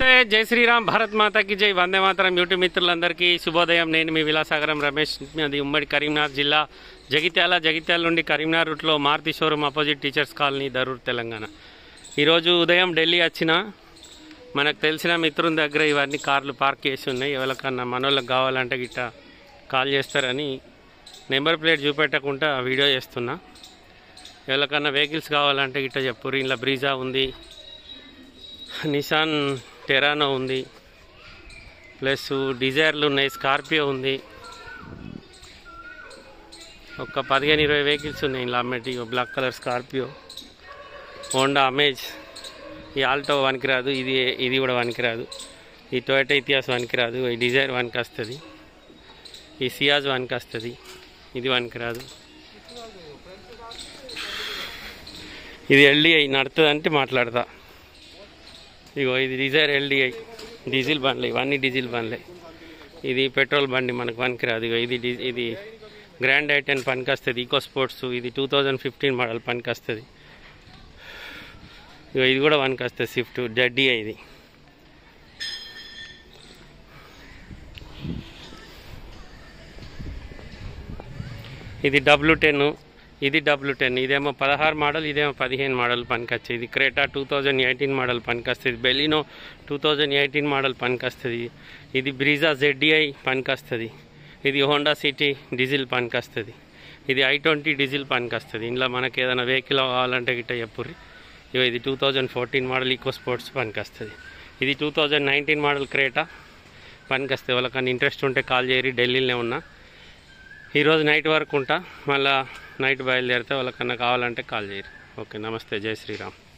నమస్తే జై శ్రీరామ్ భారత్ మాతాకి జై వందే మాతరం యూట్యూబ్ మిత్రులందరికీ శుభోదయం నేను మీ విలాసాగరం రమేష్ అది ఉమ్మడి కరీంనగర్ జిల్లా జగిత్యాల జగిత్యాల నుండి కరీంనగర్ రూట్లో Maruti showroom opposite teachers colony Darur Telangana ఈరోజు ఉదయం ఢిల్లీ వచ్చిన మనకు తెలిసిన మిత్రుని దగ్గర ఇవన్నీ కార్లు పార్క్ చేసి ఉన్నాయి ఎవరికన్నా మనోళ్ళకి కావాలంటే గిట్ట కాల్ చేస్తారని నెంబర్ ప్లేట్ చూపెట్టకుండా వీడియో చేస్తున్నా ఎవరికన్నా వెహికల్స్ కావాలంటే గిట్ట చెప్పుర్రు ఇంట్లో బ్రీజా ఉంది నిసాన్ టెరానో ఉంది ప్లస్ డిజైర్లు ఉన్నాయి స్కార్పియో ఉంది ఒక పదిహేను ఇరవై వెహికల్స్ ఉన్నాయి ఇలా అమ్మేటి black colour Scorpio Honda Amaze ఈ ఆల్టో పనికిరాదు ఇది ఇది కూడా పనికిరాదు ఈ టొయోటా ఇతిహాస్ పనికిరాదు ఈ డిజైర్ వానికి వస్తుంది ఈ సియాజ్ వానికి వస్తుంది ఇది పనికిరాదు ఇది ఎల్డిఐ నడుతుందంటే మాట్లాడతా ఇగో ఇది డిజైర్ ఎల్డిఐ డీజిల్ బండ్లు ఇవన్నీ డీజిల్ బండ్లే ఇది పెట్రోల్ బండి మనకు పనికిరాదు ఇగో ఇది డీ- ఇది గ్రాండ్ ఐటెన్ పనికొస్తుంది ఈకో స్పోర్ట్స్ ఇది టూ థౌజండ్ ఫిఫ్టీన్ మోడల్ పనికొస్తుంది ఇగో ఇది కూడా పనికొస్తుంది స్విఫ్ట్ జడ్డీఐ ఇది ఇది డబ్ల్యూ టెన్ ఇది డబ్ల్యూ టెన్ ఇదేమో పదహారు మోడల్ ఇదేమో పదిహేను మోడల్ పనికొచ్చేది ఇది Creta two thousand eighteen model పనికొస్తుంది Baleno two thousand eighteen model పనికొస్తుంది ఇది బ్రీజా జెడ్డిఐ పనికొస్తుంది ఇది హోండా సిటీ డీజిల్ పనికొస్తుంది ఇది ఐ ట్వంటీ డీజిల్ పనికొస్తుంది ఇంట్లో మనకి ఏదైనా వెహికల్ కావాలంటే గిట్ట చెప్పుర్రి ఇగో ఇది two thousand fourteen model eco sports పనికొస్తుంది ఇది two thousand nineteen model Creta పనికొస్తుంది వాళ్ళకన్నా ఇంట్రెస్ట్ ఉంటే కాల్ చేయరి ఢిల్లీలోనే ఉన్నా ఈరోజు నైట్ వరకు ఉంటా మళ్ళా నైట్ బయలుదేరితే వాళ్ళకన్నా కావాలంటే కాల్ చేయరు ఓకే నమస్తే జై శ్రీరామ్